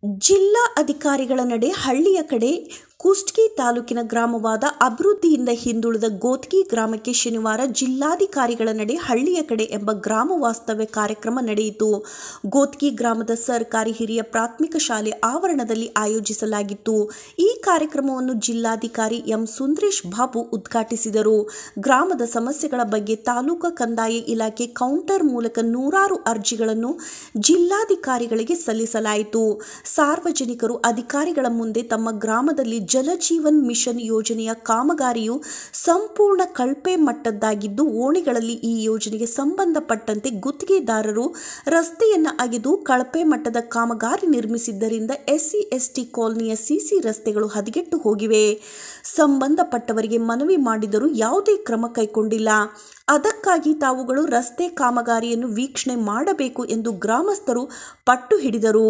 ಜಿಲ್ಲಾ ಅಧಿಕಾರಿಗಳ ನಡೆ ಹಳ್ಳಿಯ ಕಡೆ ಕುಷ್ಟಗಿ ತಾಲೂಕಿನ ಗ್ರಾಮವಾದ ಅಭಿವೃದ್ಧಿಯಿಂದ ಹಿಂದುಳಿದ ಗೋತ್ಗಿ ಗ್ರಾಮಕ್ಕೆ ಶನಿವಾರ ಜಿಲ್ಲಾಧಿಕಾರಿಗಳ ನಡೆ ಹಳ್ಳಿಯ ಕಡೆ ಎಂಬ ಗ್ರಾಮ ವಾಸ್ತವ್ಯ ಕಾರ್ಯಕ್ರಮ ನಡೆಯಿತು ಗೋತ್ಗಿ ಗ್ರಾಮದ ಸರ್ಕಾರಿ ಹಿರಿಯ ಪ್ರಾಥಮಿಕ ಶಾಲೆ ಆವರಣದಲ್ಲಿ ಆಯೋಜಿಸಲಾಗಿತ್ತು ಈ ಕಾರ್ಯಕ್ರಮವನ್ನು ಜಿಲ್ಲಾಧಿಕಾರಿ ಎಂ ಸುಂದರೇಶ್ ಬಾಬು ಉದ್ಘಾಟಿಸಿದರು ಗ್ರಾಮದ ಸಮಸ್ಯೆಗಳ ಬಗ್ಗೆ ತಾಲೂಕು ಕಂದಾಯ ಇಲಾಖೆ ಕೌಂಟರ್ ಮೂಲಕ ನೂರಾರು ಅರ್ಜಿಗಳನ್ನು ಜಿಲ್ಲಾಧಿಕಾರಿಗಳಿಗೆ ಸಲ್ಲಿಸಲಾಯಿತು ಸಾರ್ವಜನಿಕರು ಅಧಿಕಾರಿಗಳ ಮುಂದೆ ತಮ್ಮ ಗ್ರಾಮದಲ್ಲಿ ಜಲಜೀವನ್ ಮಿಷನ್ ಯೋಜನೆಯ ಕಾಮಗಾರಿಯು ಸಂಪೂರ್ಣ ಕಳಪೆ ಮಟ್ಟದ್ದಾಗಿದ್ದು ಓಣಿಗಳಲ್ಲಿ ಈ ಯೋಜನೆಗೆ ಸಂಬಂಧಪಟ್ಟಂತೆ ಗುತ್ತಿಗೆದಾರರು ರಸ್ತೆಯನ್ನು ಅಗೆದು ಕಳಪೆ ಮಟ್ಟದ ಕಾಮಗಾರಿ ನಿರ್ಮಿಸಿದ್ದರಿಂದ ಎಸ್ಸಿ ಎಸ್ಟಿ ಕಾಲನಿಯ ಸಿಸಿ ರಸ್ತೆಗಳು ಹದಗೆಟ್ಟು ಹೋಗಿವೆ ಸಂಬಂಧಪಟ್ಟವರಿಗೆ ಮನವಿ ಮಾಡಿದರೂ ಯಾವುದೇ ಕ್ರಮ ಕೈಗೊಂಡಿಲ್ಲ ಅದಕ್ಕಾಗಿ ತಾವುಗಳು ರಸ್ತೆ ಕಾಮಗಾರಿಯನ್ನು ವೀಕ್ಷಣೆ ಮಾಡಬೇಕು ಎಂದು ಗ್ರಾಮಸ್ಥರು ಪಟ್ಟು ಹಿಡಿದರು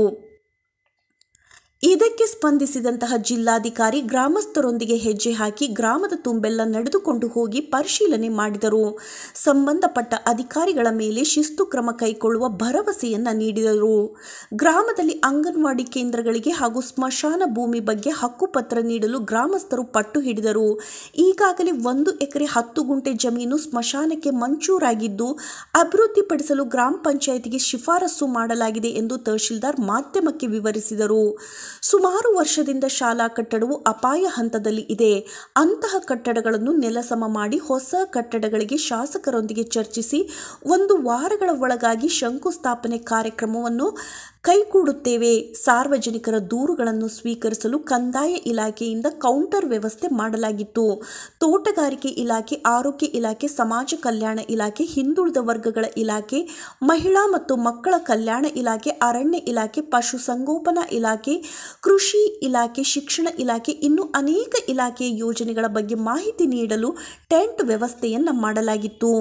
ಇದಕ್ಕೆ ಸ್ಪಂದಿಸಿದಂತಹ ಜಿಲ್ಲಾಧಿಕಾರಿ ಗ್ರಾಮಸ್ಥರೊಂದಿಗೆ ಹೆಜ್ಜೆ ಹಾಕಿ ಗ್ರಾಮದ ತುಂಬೆಲ್ಲ ನಡೆದುಕೊಂಡು ಹೋಗಿ ಪರಿಶೀಲನೆ ಮಾಡಿದರು ಸಂಬಂಧಪಟ್ಟ ಅಧಿಕಾರಿಗಳ ಮೇಲೆ ಶಿಸ್ತು ಕ್ರಮ ಕೈಗೊಳ್ಳುವ ಭರವಸೆಯನ್ನ ನೀಡಿದರು ಗ್ರಾಮದಲ್ಲಿ ಅಂಗನವಾಡಿ ಕೇಂದ್ರಗಳಿಗೆ ಹಾಗೂ ಸ್ಮಶಾನ ಭೂಮಿ ಬಗ್ಗೆ ಹಕ್ಕುಪತ್ರ ನೀಡಲು ಗ್ರಾಮಸ್ಥರು ಪಟ್ಟು ಹಿಡಿದರು ಈಗಾಗಲೇ ಒಂದು ಎಕರೆ ಹತ್ತು ಗುಂಟೆ ಜಮೀನು ಸ್ಮಶಾನಕ್ಕೆ ಮಂಜೂರಾಗಿದ್ದು ಅಭಿವೃದ್ಧಿಪಡಿಸಲು ಗ್ರಾಮ ಪಂಚಾಯಿತಿಗೆ ಶಿಫಾರಸು ಮಾಡಲಾಗಿದೆ ಎಂದು ತಹಶೀಲ್ದಾರ್ ಮಾಧ್ಯಮಕ್ಕೆ ವಿವರಿಸಿದರು ಸುಮಾರು ವರ್ಷದಿಂದ ಶಾಲಾ ಕಟ್ಟಡವು ಅಪಾಯ ಹಂತದಲ್ಲಿ ಇದೆ ಅಂತಹ ಕಟ್ಟಡಗಳನ್ನು ನೆಲಸಮ ಮಾಡಿ ಹೊಸ ಕಟ್ಟಡಗಳಿಗೆ ಶಾಸಕರೊಂದಿಗೆ ಚರ್ಚಿಸಿ ಒಂದು ವಾರಗಳ ಒಳಗಾಗಿ ಶಂಕುಸ್ಥಾಪನೆ ಕಾರ್ಯಕ್ರಮವನ್ನು ಕೈಗೂಡುತ್ತೇವೆ ಸಾರ್ವಜನಿಕರ ದೂರುಗಳನ್ನು ಸ್ವೀಕರಿಸಲು ಕಂದಾಯ ಇಲಾಖೆಯಿಂದ ಕೌಂಟರ್ ವ್ಯವಸ್ಥೆ ಮಾಡಲಾಗಿತ್ತು ತೋಟಗಾರಿಕೆ ಇಲಾಖೆ ಆರೋಗ್ಯ ಇಲಾಖೆ ಸಮಾಜ ಕಲ್ಯಾಣ ಇಲಾಖೆ ಹಿಂದುಳಿದ ವರ್ಗಗಳ ಇಲಾಖೆ ಮಹಿಳಾ ಮತ್ತು ಮಕ್ಕಳ ಕಲ್ಯಾಣ ಇಲಾಖೆ ಅರಣ್ಯ ಇಲಾಖೆ ಪಶುಸಂಗೋಪನಾ ಇಲಾಖೆ ಕೃಷಿ ಇಲಾಖೆ ಶಿಕ್ಷಣ ಇಲಾಖೆ ಇನ್ನು ಅನೇಕ ಇಲಾಖೆಯ ಯೋಜನೆಗಳ ಬಗ್ಗೆ ಮಾಹಿತಿ ನೀಡಲು ಟೆಂಟ್ ವ್ಯವಸ್ಥೆಯನ್ನ ಮಾಡಲಾಗಿತ್ತು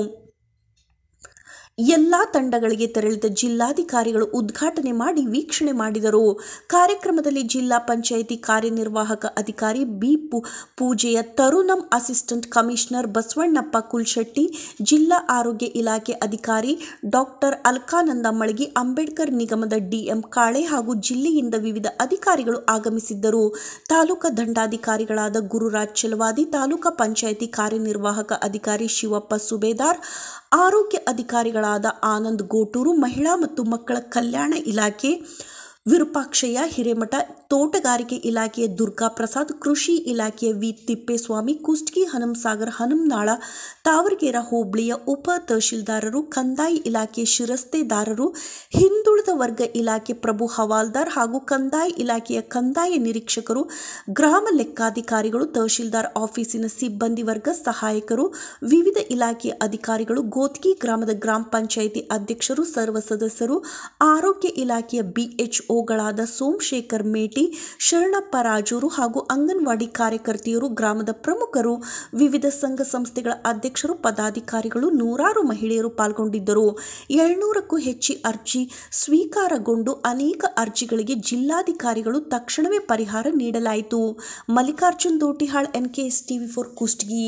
ಎಲ್ಲ ತಂಡಗಳಿಗೆ ತೆರಳಿದ ಜಿಲ್ಲಾಧಿಕಾರಿಗಳು ಉದ್ಘಾಟನೆ ಮಾಡಿ ವೀಕ್ಷಣೆ ಮಾಡಿದರು ಕಾರ್ಯಕ್ರಮದಲ್ಲಿ ಜಿಲ್ಲಾ ಪಂಚಾಯಿತಿ ಕಾರ್ಯನಿರ್ವಾಹಕ ಅಧಿಕಾರಿ ಬಿ ಪು ಪೂಜೆಯ ತರುಣಂ ಅಸಿಸ್ಟೆಂಟ್ ಕಮಿಷನರ್ ಬಸವಣ್ಣಪ್ಪ ಕುಲ್ಶೆಟ್ಟಿ ಜಿಲ್ಲಾ ಆರೋಗ್ಯ ಇಲಾಖೆ ಅಧಿಕಾರಿ ಡಾಕ್ಟರ್ ಅಲ್ಕಾನಂದ ಮಳಗಿ ಅಂಬೇಡ್ಕರ್ ನಿಗಮದ ಡಿಎಂ ಕಾಳೆ ಹಾಗೂ ಜಿಲ್ಲೆಯಿಂದ ವಿವಿಧ ಅಧಿಕಾರಿಗಳು ಆಗಮಿಸಿದ್ದರು ತಾಲೂಕಾ ದಂಡಾಧಿಕಾರಿಗಳಾದ ಗುರುರಾಜ್ ಚೆಲವಾದಿ ತಾಲೂಕಾ ಪಂಚಾಯಿತಿ ಕಾರ್ಯನಿರ್ವಾಹಕ ಅಧಿಕಾರಿ ಶಿವಪ್ಪ ಸುಬೇದಾರ್ ಆರೋಗ್ಯ ಅಧಿಕಾರಿಗಳಾದ ಆನಂದ್ ಗೋಟೂರು ಮಹಿಳಾ ಮತ್ತು ಮಕ್ಕಳ ಕಲ್ಯಾಣ ಇಲಾಖೆ ವಿರೂಪಾಕ್ಷಯ್ಯ ಹಿರೇಮಠ ತೋಟಗಾರಿಕೆ ಇಲಾಖೆಯ ದುರ್ಗಾ ಪ್ರಸಾದ್ ಕೃಷಿ ಇಲಾಖೆಯ ವಿ ತಿಪ್ಪೇಸ್ವಾಮಿ ಕುಷ್ಟಗಿ ಹನುಮಸಾಗರ ಹನುಮನಾಳ ತಾವರಗೇರ ಹೋಬಳಿಯ ಉಪ ತಹಶೀಲ್ದಾರರು ಕಂದಾಯ ಇಲಾಖೆ ಶಿರಸ್ತೆದಾರರು ಹಿಂದುಳಿದ ವರ್ಗ ಇಲಾಖೆ ಪ್ರಭು ಹವಾಲ್ದಾರ್ ಹಾಗೂ ಕಂದಾಯ ಇಲಾಖೆಯ ಕಂದಾಯ ನಿರೀಕ್ಷಕರು ಗ್ರಾಮ ಲೆಕ್ಕಾಧಿಕಾರಿಗಳು ತಹಶೀಲ್ದಾರ್ ಆಫೀಸಿನ ಸಿಬ್ಬಂದಿ ವರ್ಗ ಸಹಾಯಕರು ವಿವಿಧ ಇಲಾಖೆಯ ಅಧಿಕಾರಿಗಳು ಗೋತ್ಗಿ ಗ್ರಾಮದ ಗ್ರಾಮ ಪಂಚಾಯಿತಿ ಅಧ್ಯಕ್ಷರು ಸರ್ವ ಸದಸ್ಯರು ಆರೋಗ್ಯ ಇಲಾಖೆಯ ಬಿಎಚ್ಒಗಳಾದ ಸೋಮಶೇಖರ್ ಮೇಟಿ ಶರಣಪ್ಪ ರಾಜೂರು ಹಾಗೂ ಅಂಗನವಾಡಿ ಕಾರ್ಯಕರ್ತೆಯರು ಗ್ರಾಮದ ಪ್ರಮುಖರು ವಿವಿಧ ಸಂಘ ಸಂಸ್ಥೆಗಳ ಅಧ್ಯಕ್ಷರು ಪದಾಧಿಕಾರಿಗಳು ನೂರಾರು ಮಹಿಳೆಯರು ಪಾಲ್ಗೊಂಡಿದ್ದರು ಏಳ್ನೂರಕ್ಕೂ ಹೆಚ್ಚು ಅರ್ಜಿ ಸ್ವೀಕಾರಗೊಂಡು ಅನೇಕ ಅರ್ಜಿಗಳಿಗೆ ಜಿಲ್ಲಾಧಿಕಾರಿಗಳು ತಕ್ಷಣವೇ ಪರಿಹಾರ ನೀಡಲಾಯಿತು Mallikarjun Dotihal NKS TV four Kushtagi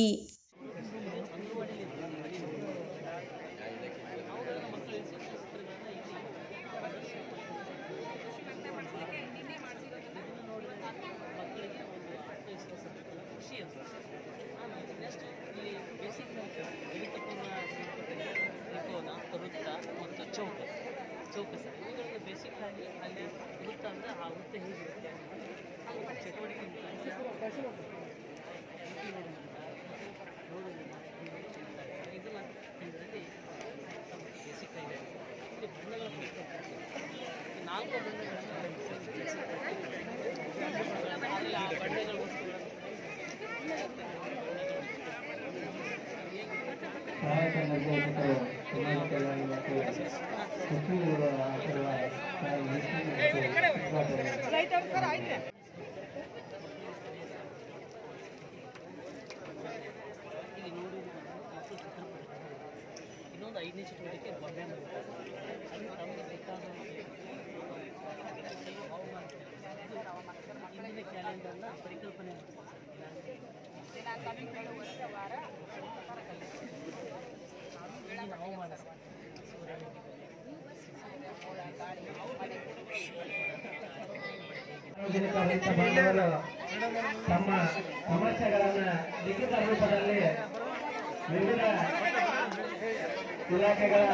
ಖುಷಿ ಅನ್ಸುತ್ತೆ ಆಮೇಲೆ ನೆಕ್ಸ್ಟ್ ಇಲ್ಲಿ ಬೇಸಿಕ್ ಗಣಿತಪೂರ್ಣ ತ್ರಿಕೋನ ವೃತ್ತ ಮತ್ತು ಚೌಕ ಚೌಕ ಸರ್ ಇವುಗಳಿಗೆ ಬೇಸಿಕ್ ಆಗಿ ಅಲ್ಲಿ ವೃತ್ತ ಅಂದರೆ ಆ ವೃತ್ತ ಹೇಗಿರುತ್ತೆ ಹಾಗೂ ಚಟುವಟಿಕೆ ಮುಖಾಂತರ ನೋಡೋದ್ರಿಂದ ಇದೆಲ್ಲ ಇದರಲ್ಲಿ ಬೇಸಿಕ್ ಆಗಿ ಇಲ್ಲಿ ಬಣ್ಣಗಳ ಈ ನಾಲ್ಕು ಬಣ್ಣಗಳನ್ನು ಅಲ್ಲಿ ಆ ಬಣ್ಣಗಳ ವಸ್ತುಗಳನ್ನು ಸಹಾಯಕ ನಿರ್ದೇಶಕರು ಸಮಾಜ ಕಲ್ಯಾಣ ಮತ್ತು ಸಚಿವರ ಆಶೀರ್ವಾದ ತಾಯಿ ಲಕ್ಷ್ಮೀ ಮತ್ತು ಉದ್ಘಾಟನೆ ಇಲ್ಲಿ ನೋಡಿ ಮಕ್ಕಳು ಚಿತ್ರಪಟ ಇನ್ನೊಂದು ಐದನೇ ಚಟುವಟಿಕೆ ಬೊಂಬೆ ಮಾಡುತ್ತೆ ಅದು ತಮಗೆ ಬೇಕಾದ ಕೆಲವು ಹವಾಮಾನ ಇಂದಿನ ಕ್ಯಾಲೆಂಡರ್ನ ಪರಿಕಲ್ಪನೆ ಈಗಿನ ಹವಾಮಾನ ಸೂರ್ಯ ಸಾರ್ವಜನಿಕ ರೈತ ಬಾಂಧವರು ತಮ್ಮ ಸಮಸ್ಯೆಗಳನ್ನ ಲಿಖಿತ ರೂಪದಲ್ಲಿ ವಿವಿಧ ಇಲಾಖೆಗಳ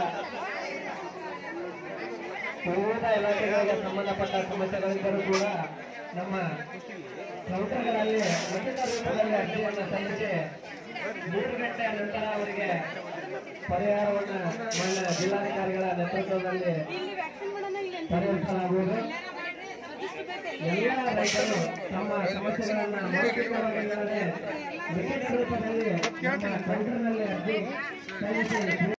ವಿವಿಧ ಇಲಾಖೆಗಳಿಗೆ ಸಂಬಂಧಪಟ್ಟ ಸಮಸ್ಯೆಗಳಿದ್ದರೂ ಕೂಡ ನಮ್ಮ ಕೌಂಟರ್ಗಳಲ್ಲಿ ಲಿಖಿತ ರೂಪದಲ್ಲಿ ಅರ್ಜಿಯನ್ನು ಸಲ್ಲಿಸಿ ಮೂರು ಗಂಟೆಯ ನಂತರ ಅವರಿಗೆ ಪರಿಹಾರವನ್ನು ಮಾನ್ಯ ಜಿಲ್ಲಾಧಿಕಾರಿಗಳ ನೇತೃತ್ವದಲ್ಲಿ ಪರಿಹರಿಸಲಾಗುವುದು ಎಲ್ಲ ರೈತರು ತಮ್ಮ ಸಮಸ್ಯೆಗಳನ್ನ ಮೌಖಿಕವಾಗಿ ಲಿಖಿತ ರೂಪದಲ್ಲಿ ನಮ್ಮ ಕೌಂಟರ್ನಲ್ಲಿ ಅರ್ಜಿ ಸಲ್ಲಿಸಿ